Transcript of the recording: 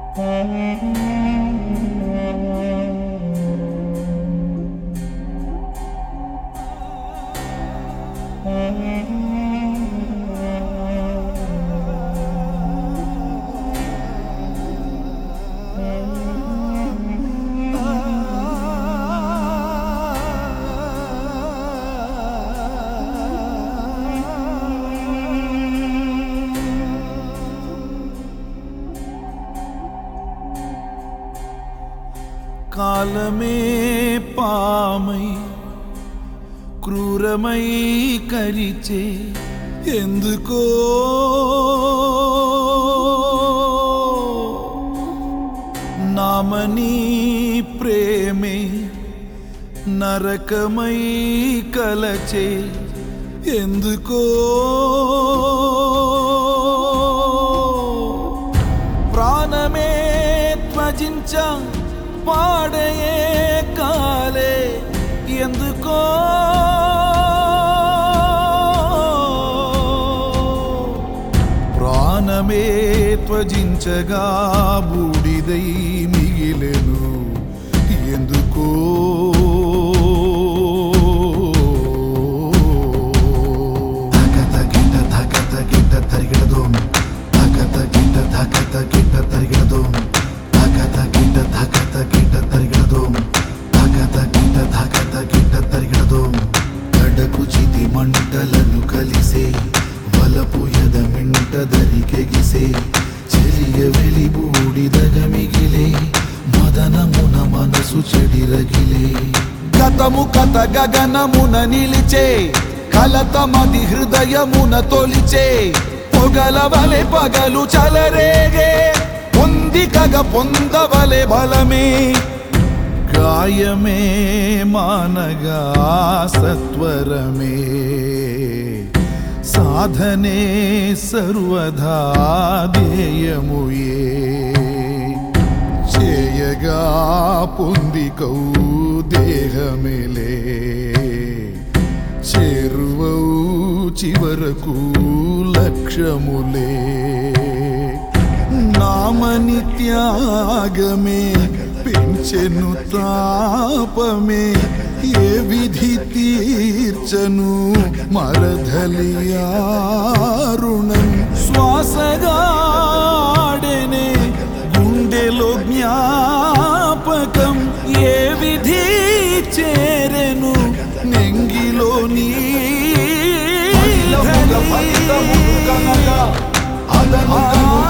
కాలమే పామై క్రూరమై కరిచే ఎందుకో నామని ప్రేమే నరకమై కలచే ఎందుకో ప్రాణమే త్వజించ పాడయే కాలే ఎందుకో ప్రాణమే త్వజించగా బూడిదై మిగిలెను ఎందుకో ధకత గిట్ట ధకత గిట్ట తరిగిడదోం ధకత గిట్ట ధకత గిట్ట తరిగిడదోం ధకత గిట్ట ధకత గిట్ట తరిగిడదోం ధకత గిట్ట ధకత గిట్ట తరిగిడదోం కడకు చితి మంటలను కలిసే వలపు ఎద మింట దరికెగిసే చెలియ వెలి బూడిదగ మిగిలే మదనమున మనసు చెడిరగిలే గతము కథ గగనమున నిలిచే కలత మది హృదయమున తొలిచే పొగల వలె పగలు చలరేగే పొంది కగ పొందవలె బలమే గాయమే మానగా సత్వరమే సాధనే సర్వదా ధ్యేయముయే చేయగా పొందికౌ దేహమేలే చేరువౌ చివరకు లక్ష్యములే నామని త్యాగమే పెంచెను తాపమే ఏ విధి తీర్చను మరధలియారుణం శ్వాసగాడెనే గుండెలో జ్ఞాపకం ఏ విధి చేరెను నెంగిలో నీ అదను